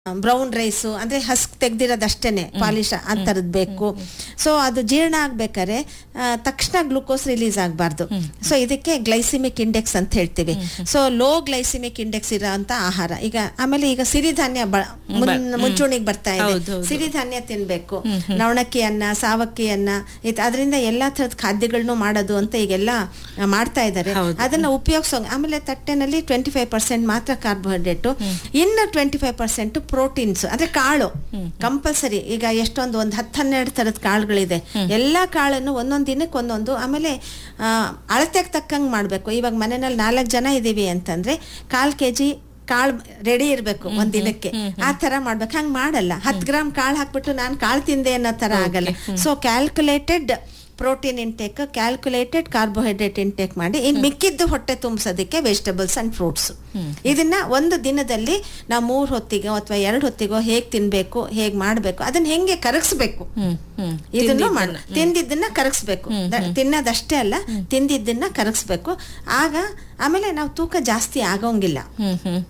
Brown rice ಅಂದ್ರೆ husk ತೆಗ್ದಿರೋದಷ್ಟೇನೆ polish ಅಂತರದ್ ಬೇಕು ಸೊ ಅದು ಜೀರ್ಣ ಆಗ್ಬೇಕಾದ್ರೆ ಆ, ತಕ್ಷಣ ಗ್ಲೂಕೋಸ್ ರಿಲೀಸ್ ಆಗಬಾರ್ದು ಸೊ ಇದಕ್ಕೆ ಗ್ಲೈಸಿಮಿಕ್ ಇಂಡೆಕ್ಸ್ ಅಂತ ಹೇಳ್ತೀವಿ ಸೊ ಲೋ ಗ್ಲೈಸಿಮಿಕ್ ಇಂಡೆಕ್ಸ್ ಇರೋ ಅಂತ ಆಹಾರ ಈಗ ಆಮೇಲೆ ಈಗ ಸಿರಿಧಾನ್ಯ ಬ- ಮುನ್- ಮುಂಚೂಣಿಗೆ ಬರ್ತಾ ಇದೆ ಹೌದು, ಹೌದು. ಸಿರಿಧಾನ್ಯ ತಿನ್ಬೇಕು ನವಣಕ್ಕಿ ಅನ್ನ ಸಾವಕ್ಕಿ ಅನ್ನ ಇದ್- ಅದರಿಂದ ಎಲ್ಲಾ ತರದ ಖಾದ್ಯಗಳನ್ನು ಮಾಡೋದು ಅಂತ ಈಗೆಲ್ಲ ಆ, ಮಾಡ್ತಾ ಇದ್ದಾರೆ ಹೌದು. ಅದನ್ನ ಉಪಯೋಗಿಸೋ ಆಮೇಲೆ ತಟ್ಟೆನಲ್ಲಿ ಟ್ವೆಂಟಿ ಫೈವ್ ಪರ್ಸೆಂಟ್ ಮಾತ್ರ ಕಾರ್ಬೋಹೈಡ್ರೇಟ್ ಇನ್ನು ಟ್ವೆಂಟಿ ಫೈವ್ ಪರ್ಸೆಂಟ್ ಪ್ರೋಟೀನ್ಸ್ ಅಂದ್ರೆ ಕಾಳು ಕಂಪಲ್ಸರಿ ಈಗ ಎಷ್ಟೊಂದು ಒಂದು ಹತ್ತು ಹನ್ನೆರಡು ತರದ ಕಾಳುಗಳಿದೆ ಎಲ್ಲಾ ಕಾಳನ್ನು ಒಂದೊಂದು ದಿನಕ್ಕೆ ಒಂದೊಂದು ಆಮೇಲೆ ಆ, ಅಳತೆಗೆ ತಕ್ಕಂಗೆ ಮಾಡಬೇಕು ಇವಾಗ ಮನೆಯಲ್ಲಿ ನಾಲ್ಕು ಜನ ಇದೀವಿ ಅಂತಂದ್ರೆ ಕಾಲ್ ಕೆ ಜಿ ಕಾಳು ರೆಡಿ ಇರಬೇಕು ಒಂದ್ ದಿನಕ್ಕೆ ಆ ತರ ಮಾಡ್ಬೇಕು ಹಂಗ್ ಮಾಡಲ್ಲ ಹತ್ತು ಗ್ರಾಮ್ ಕಾಳು ಹಾಕ್ಬಿಟ್ಟು ನಾನು ಕಾಳು ತಿಂದೆ ಅನ್ನೋ ತರ ಆಗಲ್ಲ so calculated protein intake calculated carbohydrate intake ಮಾಡಿ ಇನ್ ಮಿಕ್ಕಿದ್ದು ಹೊಟ್ಟೆ ತುಂಬಿಸೋದಕ್ಕೆ ವೆಜಿಟಬಲ್ಸ್ ಅಂಡ್ ಫ್ರೂಟ್ಸ್ ಇದನ್ನ ಒಂದು ದಿನದಲ್ಲಿ ನಾವು ಮೂರ್ ಹೊತ್ತಿಗೋ ಅಥವಾ ಎರಡು ಹೊತ್ತಿಗೋ ಹೇಗ್ ತಿನ್ಬೇಕು ಹೇಗ್ ಮಾಡ್ಬೇಕು ಅದನ್ನ ಹೆಂಗೆ ಕರಗಿಸ್ಬೇಕು ಹ್ಮ್ ಹ್ಮ್ ಇದನ್ನು ಮಾಡ ತಿಂದಿದ್ದನ್ನ ಕರಗಿಸ್ಬೇಕು ದ- ತಿನ್ನೋದಷ್ಟೇ ಅಲ್ಲ ತಿಂದಿದ್ದನ್ನ ಕರಗಿಸ್ಬೇಕು ಆಗ ಆಮೇಲೆ ನಾವು ತೂಕ ಜಾಸ್ತಿ ಆಗೋಂಗಿಲ್ಲ ಹ್ಮ್ ಹ್ಮ್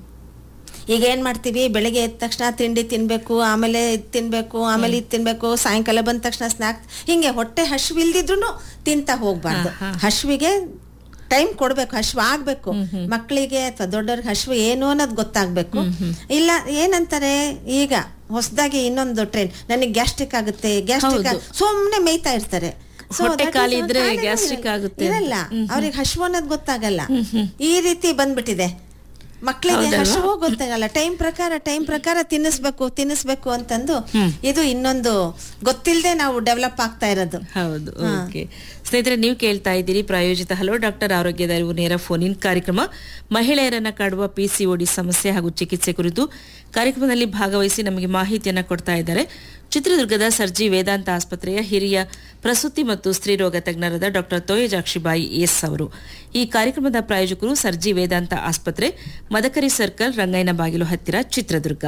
ಈಗ ಏನ್ ಮಾಡ್ತೀವಿ ಬೆಳಗ್ಗೆ ಎದ್ದ ತಕ್ಷಣ ತಿಂಡಿ ತಿನ್ಬೇಕು ಆಮೇಲೆ ಇದ್ ತಿನ್ಬೇಕು ಆಮೇಲೆ ಇದ್ ತಿನ್ಬೇಕು ಸಾಯಂಕಾಲ ಬಂದ ತಕ್ಷಣ ಸ್ನಾಕ್ ಹಿಂಗೆ ಹೊಟ್ಟೆ ಹಶ್ವಿಲ್ದಿದ್ರು ತಿಂತ ಹೋಗ್ಬಾರ್ದು ಹಶ್ವಿಗೆ ಟೈಮ್ ಕೊಡ್ಬೇಕು ಹಶ್ವ ಆಗ್ಬೇಕು ಮಕ್ಕಳಿಗೆ ಅಥವಾ ದೊಡ್ಡವ್ರಿಗೆ ಹಶ್ವ ಏನು ಅನ್ನೋದು ಗೊತ್ತಾಗ್ಬೇಕು ಇಲ್ಲ ಏನಂತಾರೆ ಈಗ ಹೊಸದಾಗಿ ಇನ್ನೊಂದು ಟ್ರೈನ್ ನನಗೆ ಗ್ಯಾಸ್ಟ್ರಿಕ್ ಆಗುತ್ತೆ ಗ್ಯಾಸ್ಟ್ರಿಕ್ ಸುಮ್ನೆ ಮೇಯ್ತಾ ಇರ್ತಾರೆ So ಹೊಟ್ಟೆ that is ಖಾಲಿ not- ಇದ್ರೆ ಖಾಲಿ gastric ಇರಲ್ಲ. ಆಗುತ್ತೆ ಇರಲ್ಲ ಅವ್ರಿಗೆ ಹಶ್ವ ಅನ್ನೋದು ಗೊತ್ತಾಗಲ್ಲ ಈ ರೀತಿ ಬಂದ್ಬಿಟ್ಟಿದೆ ಮಕ್ಕಳಿಗೆ ಹಸಿವು ಗೊತ್ತಾಗಲ್ಲ ಟೈಮ್ ಪ್ರಕಾರ ಟೈಮ್ ಪ್ರಕಾರ ತಿನ್ನಿಸ್ಬೇಕು ತಿನ್ನಿಸ್ಬೇಕು ಅಂತಂದು ಇದು ಇನ್ನೊಂದು ಗೊತ್ತಿಲ್ಲದೆ ನಾವು ಡೆವಲಪ್ ಆಗ್ತಾ ಇರೋದು ಹೌದು ಓಕೆ ಸ್ನೇಹಿತರೆ ನೀವು ಕೇಳ್ತಾ ಇದ್ದೀರಿ ಪ್ರಾಯೋಜಿತ ಹಲೋ ಡಾಕ್ಟರ್ ಆರೋಗ್ಯದ ಅರಿವು ನೇರ ಫೋನ್ ಇನ್ ಕಾರ್ಯಕ್ರಮ ಮಹಿಳೆಯರನ್ನ ಕಾಡುವ ಪಿಸಿಒಡಿ ಸಮಸ್ಯೆ ಹಾಗೂ ಚಿಕಿತ್ಸೆ ಕುರಿತು ಕಾರ್ಯಕ್ರಮದಲ್ಲಿ ಭಾಗವಹಿಸಿ ನಮಗೆ ಮಾಹಿತಿಯನ್ನ ಕೊಡ್ತಾ ಇದ್ದಾರೆ ಚಿತ್ರದುರ್ಗದ ಸರ್ಜಿ ವೇದಾಂತ ಆಸ್ಪತ್ರೆಯ ಹಿರಿಯ ಪ್ರಸೂತಿ ಮತ್ತು ಸ್ತ್ರೀರೋಗ ತಜ್ಞರಾದ ಡಾಕ್ಟರ್ ತೋಯಜಾಕ್ಷಿಬಾಯಿ ಎಸ್ ಅವರು ಈ ಕಾರ್ಯಕ್ರಮದ ಪ್ರಾಯೋಜಕರು ಸರ್ಜಿ ವೇದಾಂತ ಆಸ್ಪತ್ರೆ ಮದಕರಿ ಸರ್ಕಲ್ ರಂಗಯ್ಯನ ಬಾಗಿಲು ಹತ್ತಿರ ಚಿತ್ರದುರ್ಗ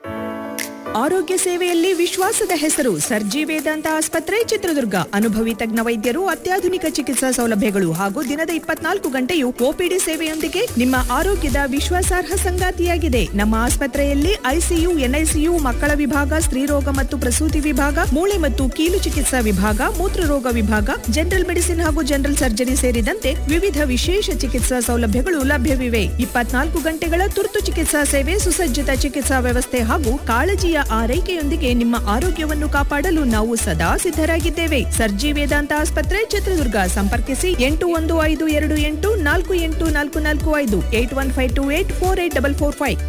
ಆರೋಗ್ಯ ಸೇವೆಯಲ್ಲಿ ವಿಶ್ವಾಸದ ಹೆಸರು ಸರ್ಜಿ ವೇದಾಂತ ಆಸ್ಪತ್ರೆ ಚಿತ್ರದುರ್ಗ ಅನುಭವಿ ತಜ್ಞ ವೈದ್ಯರು ಅತ್ಯಾಧುನಿಕ ಚಿಕಿತ್ಸಾ ಸೌಲಭ್ಯಗಳು ಹಾಗೂ ದಿನದ ಇಪ್ಪತ್ನಾಲ್ಕು ಗಂಟೆಯು ಒಪಿಡಿ ಸೇವೆಯೊಂದಿಗೆ ನಿಮ್ಮ ಆರೋಗ್ಯದ ವಿಶ್ವಾಸಾರ್ಹ ಸಂಗಾತಿಯಾಗಿದೆ ನಮ್ಮ ಆಸ್ಪತ್ರೆಯಲ್ಲಿ ಐಸಿಯು ಎನ್ಐಸಿಯು ಮಕ್ಕಳ ವಿಭಾಗ ಸ್ತ್ರೀರೋಗ ಮತ್ತು ಪ್ರಸೂತಿ ವಿಭಾಗ ಮೂಳೆ ಮತ್ತು ಕೀಲು ಚಿಕಿತ್ಸಾ ವಿಭಾಗ ಮೂತ್ರರೋಗ ವಿಭಾಗ ಜನರಲ್ ಮೆಡಿಸಿನ್ ಹಾಗೂ ಜನರಲ್ ಸರ್ಜರಿ ಸೇರಿದಂತೆ ವಿವಿಧ ವಿಶೇಷ ಚಿಕಿತ್ಸಾ ಸೌಲಭ್ಯಗಳು ಲಭ್ಯವಿವೆ ಇಪ್ಪತ್ನಾಲ್ಕು ಗಂಟೆಗಳ ತುರ್ತು ಚಿಕಿತ್ಸಾ ಸೇವೆ ಸುಸಜ್ಜಿತ ಚಿಕಿತ್ಸಾ ವ್ಯವಸ್ಥೆ ಹಾಗೂ ಕಾಳಜಿಯ ಆರೈಕೆಯೊಂದಿಗೆ ನಿಮ್ಮ ಆರೋಗ್ಯವನ್ನು ಕಾಪಾಡಲು ನಾವು ಸದಾ ಸಿದ್ಧರಾಗಿದ್ದೇವೆ ಸರ್ಜಿ ವೇದಾಂತ ಆಸ್ಪತ್ರೆ ಚಿತ್ರದುರ್ಗ ಸಂಪರ್ಕಿಸಿ ಎಂಟು ಒಂದು ಐದು ಎರಡು ಎಂಟು ನಾಲ್ಕು ಎಂಟು ನಾಲ್ಕು ನಾಲ್ಕು ಐದು eight one five two eight four eight double four five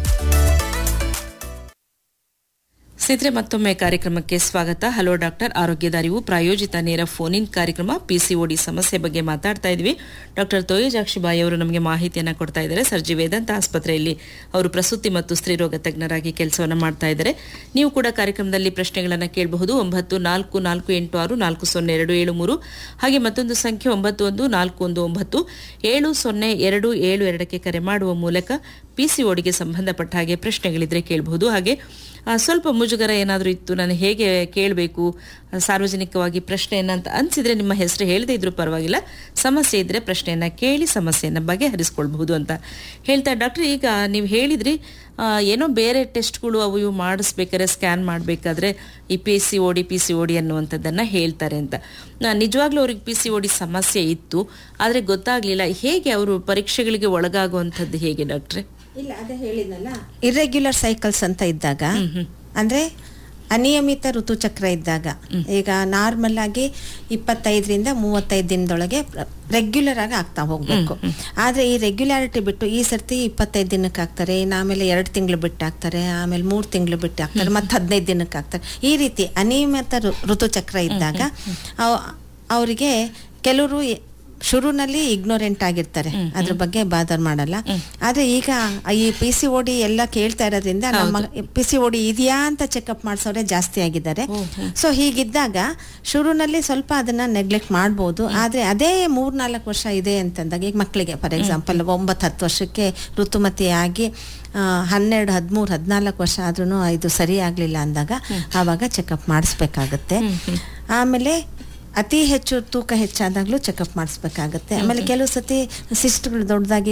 ಸ್ನೇಹಿತರೆ ಮತ್ತೊಮ್ಮೆ ಕಾರ್ಯಕ್ರಮಕ್ಕೆ ಸ್ವಾಗತ ಹಲೋ ಡಾಕ್ಟರ್ ಆರೋಗ್ಯದ ಅರಿವು ಪ್ರಾಯೋಜಿತ ನೇರ ಫೋನ್ ಇನ್ ಕಾರ್ಯಕ್ರಮ ಪಿಸಿಒಡಿ ಸಮಸ್ಯೆ ಬಗ್ಗೆ ಮಾತಾಡ್ತಾ ಇದ್ವಿ ಡಾಕ್ಟರ್ ತೋಯಜಾಕ್ಷಿಬಾಯಿ ಅವರು ನಮಗೆ ಮಾಹಿತಿಯನ್ನ ಕೊಡ್ತಾ ಇದ್ದಾರೆ ಸರ್ಜಿ ವೇದಾಂತ ಆಸ್ಪತ್ರೆಯಲ್ಲಿ ಅವರು ಪ್ರಸೂತಿ ಮತ್ತು ಸ್ತ್ರೀರೋಗ ತಜ್ಞರಾಗಿ ಕೆಲಸವನ್ನ ಮಾಡ್ತಾ ಇದ್ದಾರೆ ನೀವು ಕೂಡ ಕಾರ್ಯಕ್ರಮದಲ್ಲಿ ಪ್ರಶ್ನೆಗಳನ್ನ ಕೇಳಬಹುದು ಒಂಬತ್ತು ನಾಲ್ಕು ನಾಲ್ಕು ಎಂಟು ಆರು ನಾಲ್ಕು ಸೊನ್ನೆ ಎರಡು ಏಳು ಮೂರು ಹಾಗೆ ಮತ್ತೊಂದು ಸಂಖ್ಯೆ ಒಂಬತ್ತು ಒಂದು ನಾಲ್ಕು ಒಂದು ಒಂಬತ್ತು ಏಳು ಸೊನ್ನೆ ಎರಡು ಏಳು ಎರಡಕ್ಕೆ ಕರೆ ಮಾಡುವ ಮೂಲಕ ಪಿಸಿಒಡಿಗೆ ಸಂಬಂಧಪಟ್ಟ ಹಾಗೆ ಪ್ರಶ್ನೆಗಳಿದ್ರೆ ಕೇಳಬಹುದು ಹಾಗೆ ಆ, ಸ್ವಲ್ಪ ಮುಜುಗರ ಏನಾದರೂ ಇತ್ತು ನಾನು ಹೇಗೆ ಕೇಳಬೇಕು ಸಾರ್ವಜನಿಕವಾಗಿ ಪ್ರಶ್ನೆಯನ್ನ ಅಂತ ಅನ್ಸಿದ್ರೆ ನಿಮ್ಮ ಹೆಸರು ಹೇಳದೇ ಇದ್ರೂ ಪರವಾಗಿಲ್ಲ ಸಮಸ್ಯೆ ಇದ್ರೆ ಪ್ರಶ್ನೆಯನ್ನ ಕೇಳಿ ಸಮಸ್ಯೆಯನ್ನ ಬಗೆಹರಿಸ್ಕೊಳ್ಬಹುದು ಅಂತ ಹೇಳ್ತಾ ಡಾಕ್ಟರ್ ಈಗ ನೀವು ಹೇಳಿದ್ರಿ ಆ, ಏನೋ ಬೇರೆ ಟೆಸ್ಟ್ಗಳು ಅವು ಇವು ಮಾಡಿಸ್ಬೇಕಾದ್ರೆ ಸ್ಕ್ಯಾನ್ ಮಾಡಬೇಕಾದ್ರೆ ಈ P C O D P C O D ಅನ್ನುವಂಥದ್ದನ್ನು ಹೇಳ್ತಾರೆ ಅಂತ ನಾ- ನಿಜವಾಗ್ಲೂ ಅವ್ರಿಗೆ ಪಿ ಸಿ ಓ ಡಿ ಸಮಸ್ಯೆ ಇತ್ತು ಆದರೆ ಗೊತ್ತಾಗ್ಲಿಲ್ಲ ಹೇಗೆ ಅವರು ಪರೀಕ್ಷೆಗಳಿಗೆ ಒಳಗಾಗುವಂಥದ್ದು ಹೇಗೆ ಡಾಕ್ಟ್ರೆ ಇಲ್ಲ ಅದೇ ಹೇಳಿದ್ನಲ್ಲ ಇರ್ರೆಗ್ಯುಲರ್ ಸೈಕಲ್ಸ್ ಅಂತ ಇದ್ದಾಗ ಅಂದ್ರೆ ಅನಿಯಮಿತ ಋತುಚಕ್ರ ಇದ್ದಾಗ ಈಗ ನಾರ್ಮಲ್ ಆಗಿ ಇಪ್ಪತ್ತೈದರಿಂದ ಮೂವತ್ತೈದು ದಿನದೊಳಗೆ ರೆಗ್ಯುಲರ್ ಆಗಿ ಆಗ್ತಾ ಹೋಗ್ಬೇಕು ಆದ್ರೆ ಈ ರೆಗ್ಯುಲಾರಿಟಿ ಬಿಟ್ಟು ಈ ಸರ್ತಿ ಇಪ್ಪತ್ತೈದು ದಿನಕ್ಕೆ ಹಾಕ್ತಾರೆ ಇನ್ನು ಆಮೇಲೆ ಎರಡು ತಿಂಗಳು ಬಿಟ್ಟು ಹಾಕ್ತಾರೆ ಆಮೇಲೆ ಮೂರು ತಿಂಗಳು ಬಿಟ್ಟು ಹಾಕ್ತಾರೆ ಮತ್ತೆ ಹದಿನೈದು ದಿನಕ್ಕೆ ಹಾಕ್ತಾರೆ ಈ ರೀತಿ ಅನಿಯಮಿತ ಋ- ಋತುಚಕ್ರ ಇದ್ದಾಗ ಅವ್- ಅವರಿಗೆ ಕೆಲವರು ಶುರುನಲ್ಲಿ ಇಗ್ನೋರೆಂಟ್ ಆಗಿರ್ತಾರೆ ಅದ್ರ ಬಗ್ಗೆ ಬಾದರ್ ಮಾಡಲ್ಲ ಆದ್ರೆ ಈಗ ಈ ಪಿ ಸಿ ಓಡಿ ಎಲ್ಲ ಕೇಳ್ತಾ ಇರೋದ್ರಿಂದ ನಮ್ಮ ಪಿ ಸಿ ಓಡಿ ಇದೆಯಾ ಅಂತ ಚೆಕಪ್ ಮಾಡಿಸೋರೆ ಜಾಸ್ತಿ ಆಗಿದ್ದಾರೆ ಸೊ ಹೀಗಿದ್ದಾಗ ಶುರುನಲ್ಲಿ ಸ್ವಲ್ಪ ಅದನ್ನ ನೆಗ್ಲೆಕ್ಟ್ ಮಾಡ್ಬೋದು ಆದ್ರೆ ಅದೇ ಮೂರ್ ನಾಲ್ಕು ವರ್ಷ ಇದೆ ಅಂತಂದಾಗ ಈಗ ಮಕ್ಕಳಿಗೆ ಫಾರ್ ಎಕ್ಸಾಂಪಲ್ ಒಂಬತ್ತು ಹತ್ತು ವರ್ಷಕ್ಕೆ ಋತುಮತಿ ಆಗಿ ಆ, ಹನ್ನೆರಡು ಹದಿಮೂರು ಹದಿನಾಲ್ಕು ವರ್ಷ ಆದ್ರೂ ಇದು ಸರಿ ಆಗ್ಲಿಲ್ಲ ಅಂದಾಗ ಆವಾಗ ಚೆಕಪ್ ಮಾಡಿಸ್ಬೇಕಾಗತ್ತೆ ಆಮೇಲೆ ಅತಿ ಹೆಚ್ಚು ತೂಕ ಹೆಚ್ಚಾದಾಗ್ಲೂ ಚೆಕಪ್ ಮಾಡಿಸ್ಬೇಕಾಗತ್ತೆ ಆಮೇಲೆ ಕೆಲವು ಸತಿ ಸಿಸ್ಟ್ಗಳು ದೊಡ್ಡದಾಗಿ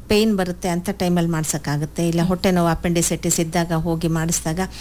ಪೇಯ್ನ್ ಬರುತ್ತೆ ಅಂತ ಟೈಮಲ್ಲಿ ಮಾಡ್ಸೋಕ್ಕಾಗುತ್ತೆ ಇಲ್ಲ ಹೊಟ್ಟೆ ನೋವು ಅಪೆಂಡಿಸೈಟಿಸ್ ಇದ್ದಾಗ ಹೋಗಿ ಮಾಡಿಸಿದಾಗ